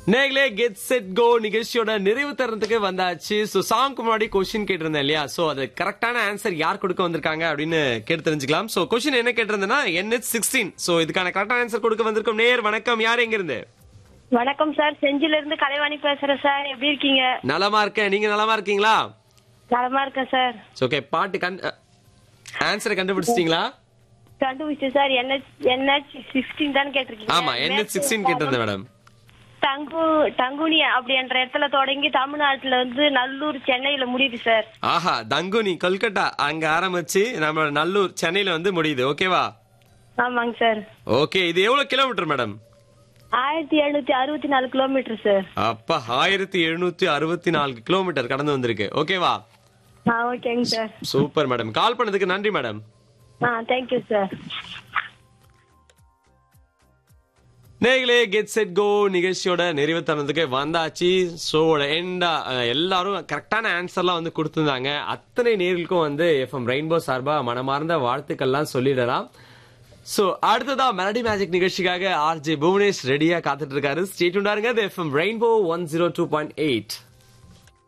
நேர்களே get set go நிகழ்ச்சியோட நிறைவு தருணத்துக்கு வந்தாச்சு சோ சாங்க்கு முன்னாடி கொஸ்டின் கேட்டிருந்தேன் இல்லையா சோ அது கரெக்டான ஆன்சர் யார் கொடுக்க வந்திருக்காங்க அப்படின்னு கேட்டு தெரிஞ்சுக்கலாம் சோ கொஸ்டின் என்ன கேட்டிருந்தேன்னா என்ஹெச் சிக்ஸ்டீன் சோ இதுக்கான கரெக்டான ஆன்சர் கொடுக்க வந்திருக்கும் நேர் வணக்கம் யார் எங்க இருந்து வணக்கம் சார் செஞ்சில இருந்து கலைவாணி பேசுறேன் சார் எப்படி இருக்கீங்க நலமா இருக்கேன் நீங்க நலமா இருக்கீங்களா நலமா இருக்கேன் சார் ஓகே பாட்டு கண் ஆன்சரை கண்டுபிடிச்சிட்டீங்களா கண்டுபிடிச்சேன் சார் என்ஹெச் என்ஹெச் சிக்ஸ்டீன் தான் கேட்டிருக்கீங்க ஆமா என்ஹெச் சிக்ஸ்டீன் கேட்டிருந்தேன் மேடம் தங்கு தங்குனி அப்படின்ற இடத்துல தொடங்கி தமிழ்நாட்டுல வந்து நல்லூர் சென்னையில முடியுது சார் ஆஹா தங்குனி கொல்கட்டா அங்க ஆரம்பிச்சு நம்மளோட நல்லூர் சென்னையில வந்து முடியுது ஓகேவா ஆமாங்க சார் ஓகே இது எவ்வளவு கிலோமீட்டர் மேடம் ஆயிரத்தி எழுநூத்தி அறுபத்தி நாலு கிலோமீட்டர் சார் அப்பா ஆயிரத்தி எழுநூத்தி அறுபத்தி நான்கு கிலோமீட்டர் கடந்து வந்திருக்கு ஓகேவா ஆ ஓகேங்க சார் சூப்பர் மேடம் கால் பண்ணதுக்கு நன்றி மேடம் ஆ தேங்க்யூ சார் நேர்களே கெட் செட் கோ நிகழ்ச்சியோட நிறைவு தருணத்துக்கு வந்தாச்சு ஷோட எண்டா எல்லாரும் கரெக்டான ஆன்சர்லாம் வந்து கொடுத்துருந்தாங்க அத்தனை நேர்களுக்கும் வந்து எஃப்எம் ரெயின்போ சார்பா மனமார்ந்த வாழ்த்துக்கள்லாம் சொல்லிடலாம் சோ அடுத்ததா மெலடி மேஜிக் நிகழ்ச்சிக்காக ஆர்ஜே புவனேஷ் ரெடியா காத்துட்டு இருக்காரு ஸ்டேட் உண்டாருங்க FM rainbow one zero two point eight